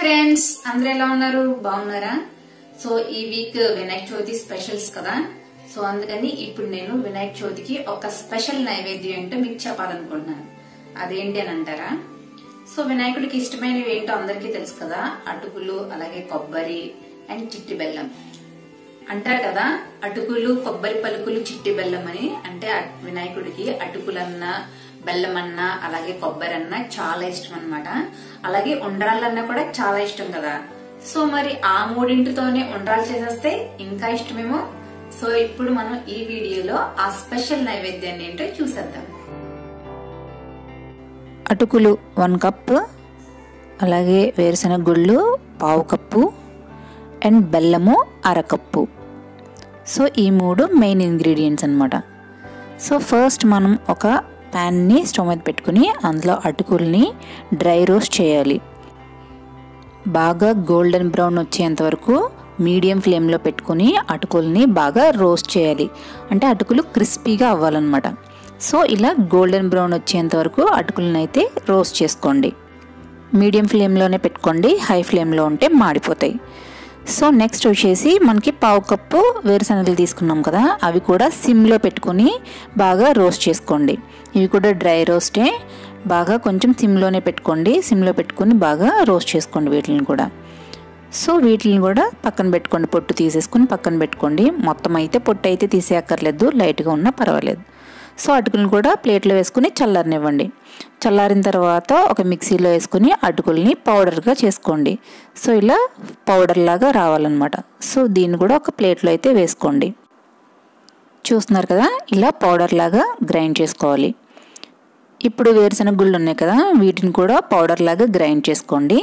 friends అందరూ ఎలా ఉన్నారు బాగున్నారా సో ఈ వీక్ వినాయక చవితి స్పెషల్స్ కదా సో అందుకని ఇప్పుడు నేను వినాయక చవితికి ఒక స్పెషల్ నైవేద్యం ఏంటో మీకు చెప్పాలనుకుంటున్నాను అదేంటి అని అంటారా సో వినాయకుడికి ఇష్టమైనవి ఏంటో అందరికీ తెలుసు కదా అటుకులు అలాగే కొబ్బరి అండ్ చిట్టి బెల్లం అంటారు కదా అటుకులు కొబ్బరి పలుకులు చిట్టి బెల్లం అని అంటే అ- వినాయకుడికి అటుకులన్నా బెల్లం అన్నా అలాగే కొబ్బరి అన్నా చాలా ఇష్టం అన్నమాట అలాగే ఉండ్రాళ్ళన్నా కూడా చాలా ఇష్టం కదా సో మరి ఆ మూడింటితోనే ఉండ్రాలు చేసేస్తే ఇంకా ఇష్టమేమో సో ఇప్పుడు మనం ఈ వీడియోలో ఆ స్పెషల్ నైవేద్యాన్ని ఏంటో చూసేద్దాం అటుకులు వన్ కప్ అలాగే వేరుశనగ గుళ్ళు పావు కప్పు అండ్ బెల్లము అరకప్పు సో ఈ మూడు మెయిన్ ఇంగ్రీడియంట్స్ అనమాట సో ఫస్ట్ మనం ఒక ప్యాన్ని స్టవ్ మీద పెట్టుకుని అందులో అటుకుల్ని డ్రై రోస్ట్ చేయాలి బాగా గోల్డెన్ బ్రౌన్ వచ్చేంత వరకు మీడియం ఫ్లేమ్లో పెట్టుకుని అటుకుల్ని బాగా రోస్ట్ చేయాలి అంటే అటుకులు క్రిస్పీగా అవ్వాలన్నమాట సో ఇలా గోల్డెన్ బ్రౌన్ వచ్చేంత వరకు అటుకులను అయితే రోస్ట్ చేసుకోండి మీడియం ఫ్లేమ్లోనే పెట్టుకోండి హై ఫ్లేమ్లో ఉంటే మాడిపోతాయి సో నెక్స్ట్ వచ్చేసి మనకి పావు కప్పు వేరుశనగలు తీసుకున్నాం కదా అవి కూడా సిమ్లో పెట్టుకొని బాగా రోస్ట్ చేసుకోండి ఇవి కూడా డ్రై రోస్టే బాగా కొంచెం సిమ్లోనే పెట్టుకోండి సిమ్లో పెట్టుకొని బాగా రోస్ట్ చేసుకోండి వీటిని కూడా సో వీటిని కూడా పక్కన పెట్టుకోండి పొట్టు తీసేసుకుని పక్కన పెట్టుకోండి మొత్తం అయితే పొట్టు అయితే తీసేయక్కర్లేదు లైట్గా ఉన్నా పర్వాలేదు సో అటుకులను కూడా ప్లేట్లో వేసుకుని చల్లారనివ్వండి చల్లారిన తర్వాత ఒక మిక్సీలో వేసుకుని అటుకుల్ని పౌడర్గా చేసుకోండి సో ఇలా పౌడర్ లాగా రావాలన్నమాట సో దీన్ని కూడా ఒక ప్లేట్లో అయితే వేసుకోండి చూస్తున్నారు కదా ఇలా పౌడర్ లాగా గ్రైండ్ చేసుకోవాలి ఇప్పుడు వేరుశనగ గుళ్ళు ఉన్నాయి కదా వీటిని కూడా పౌడర్ లాగా గ్రైండ్ చేసుకోండి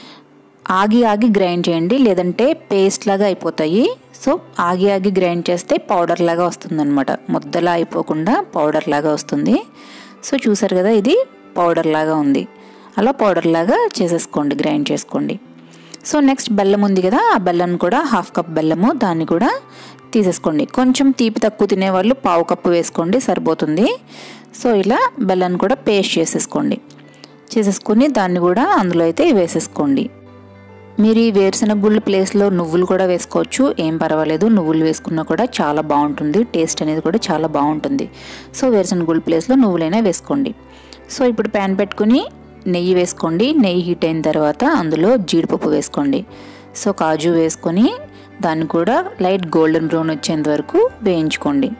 ఆగి ఆగి గ్రైండ్ చేయండి లేదంటే పేస్ట్ లాగా అయిపోతాయి సో ఆగి ఆగి గ్రైండ్ చేస్తే పౌడర్ లాగా వస్తుందన్నమాట ముద్దలా అయిపోకుండా పౌడర్ లాగా వస్తుంది సో చూసారు కదా ఇది పౌడర్ లాగా ఉంది అలా పౌడర్ లాగా చేసేసుకోండి గ్రైండ్ చేసుకోండి సో నెక్స్ట్ బెల్లం ఉంది కదా ఆ బెల్లం కూడా హాఫ్ కప్ బెల్లము దాన్ని కూడా తీసేసుకోండి కొంచెం తీపి తక్కువ తినేవాళ్ళు పావు కప్పు వేసుకోండి సరిపోతుంది సో ఇలా బెల్లాన్ని కూడా పేస్ట్ చేసేసుకోండి చేసేసుకొని దాన్ని కూడా అందులో అయితే వేసేసుకోండి మీరు ఈ వేరుశనగ గుళ్ళు ప్లేస్లో నువ్వులు కూడా వేసుకోవచ్చు ఏం పర్వాలేదు నువ్వులు వేసుకున్నా కూడా చాలా బాగుంటుంది టేస్ట్ అనేది కూడా చాలా బాగుంటుంది సో వేరుశనగ గుళ్ళు ప్లేస్లో నువ్వులైనా వేసుకోండి సో ఇప్పుడు ప్యాన్ పెట్టుకుని నెయ్యి వేసుకోండి నెయ్యి హీట్ అయిన తర్వాత అందులో జీడిపప్పు వేసుకోండి సో కాజు వేసుకొని దాన్ని కూడా లైట్ గోల్డెన్ బ్రౌన్ వచ్చేంత వరకు వేయించుకోండి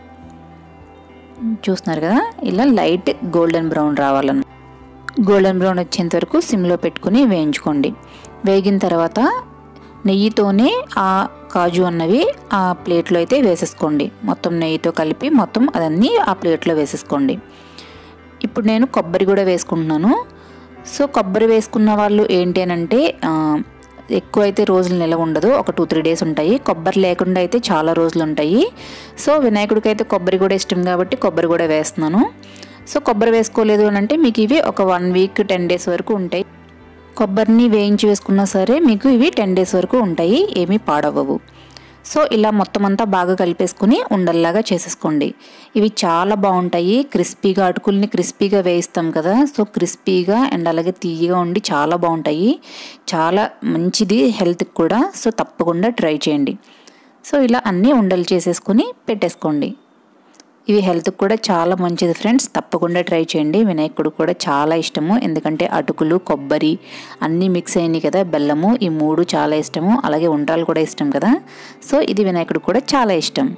చూస్తున్నారు కదా ఇలా లైట్ గోల్డెన్ బ్రౌన్ రావాలన్నమాట గోల్డెన్ బ్రౌన్ వచ్చేంత వరకు సిమ్లో పెట్టుకుని వేయించుకోండి వేగిన తర్వాత నెయ్యితోనే ఆ కాజు అన్నవి ఆ ప్లేట్లో అయితే వేసేసుకోండి మొత్తం నెయ్యితో కలిపి మొత్తం అదన్నీ ఆ ప్లేట్లో వేసేసుకోండి ఇప్పుడు నేను కొబ్బరి కూడా వేసుకుంటున్నాను సో కొబ్బరి వేసుకున్న వాళ్ళు ఏంటి అని అంటే ఆ, ఎక్కువ అయితే రోజులు నిలవ ఉండదు ఒక టూ త్రీ డేస్ ఉంటాయి కొబ్బరి లేకుండా అయితే చాలా రోజులు ఉంటాయి సో వినాయకుడికి అయితే కొబ్బరి కూడా ఇష్టం కాబట్టి కొబ్బరి కూడా వేస్తున్నాను సో కొబ్బరి వేసుకోలేదు అని అంటే మీకు ఇవి ఒక వన్ వీక్ టెన్ డేస్ వరకు ఉంటాయి కొబ్బరిని వేయించి వేసుకున్నా సరే మీకు ఇవి టెన్ డేస్ వరకు ఉంటాయి ఏమీ పాడవవు సో ఇలా మొత్తం అంతా బాగా కలిపేసుకుని ఉండల్లాగా చేసేసుకోండి ఇవి చాలా బాగుంటాయి క్రిస్పీగా అటుకుల్ని క్రిస్పీగా వేయిస్తాం కదా సో క్రిస్పీగా అండ్ అలాగే తీయగా ఉండి చాలా బాగుంటాయి చాలా మంచిది హెల్త్కి కూడా సో తప్పకుండా ట్రై చేయండి సో ఇలా అన్నీ ఉండలు చేసేసుకుని పెట్టేసుకోండి ఇవి హెల్త్కి కూడా చాలా మంచిది ఫ్రెండ్స్ తప్పకుండా ట్రై చేయండి వినాయకుడు కూడా చాలా ఇష్టము ఎందుకంటే అటుకులు కొబ్బరి అన్నీ మిక్స్ అయినాయి కదా బెల్లము ఈ మూడు చాలా ఇష్టము అలాగే ఉండ్రాలు కూడా ఇష్టం కదా సో ఇది వినాయకుడు కూడా చాలా ఇష్టం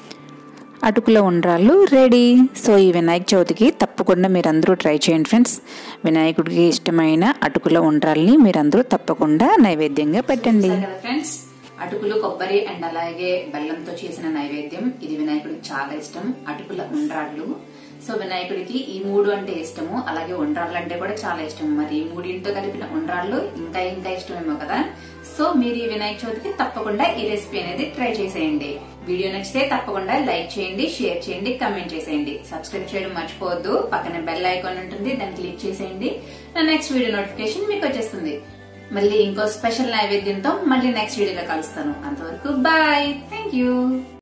అటుకుల ఉండ్రాళ్ళు రెడీ సో ఈ వినాయక చవితికి తప్పకుండా మీరందరూ ట్రై చేయండి ఫ్రెండ్స్ వినాయకుడికి ఇష్టమైన అటుకుల ఉండ్రాల్ని మీరందరూ తప్పకుండా నైవేద్యంగా పెట్టండి చూశారు కదా ఫ్రెండ్స్ అటుకులు కొబ్బరి అండ్ అలాగే బెల్లంతో చేసిన నైవేద్యం ఇది వినాయకుడికి చాలా ఇష్టం అటుకుల ఉండ్రాళ్ళు సో వినాయకుడికి ఈ మూడు అంటే ఇష్టము అలాగే ఉండ్రాళ్ళు అంటే కూడా చాలా ఇష్టం మరి ఈ మూడింటితో కలిపిన ఉండ్రాళ్ళు ఇంకా ఇంకా ఇష్టమేమో కదా సో మీరు ఈ వినాయక చవితికి తప్పకుండా ఈ రెసిపీ అనేది ట్రై చేసేయండి వీడియో నచ్చితే తప్పకుండా లైక్ చేయండి షేర్ చేయండి కమెంట్ చేసేయండి సబ్స్క్రైబ్ చేయడం మర్చిపోవద్దు పక్కన బెల్ ఐకాన్ ఉంటుంది దాన్ని క్లిక్ చేసేయండి నా నెక్స్ట్ వీడియో నోటిఫికేషన్ మీకు వచ్చేస్తుంది మళ్ళీ ఇంకో స్పెషల్ నైవేద్యంతో మళ్ళీ నెక్స్ట్ వీడియోలో కలుస్తాను అంతవరకు బాయ్ థ్యాంక్ యూ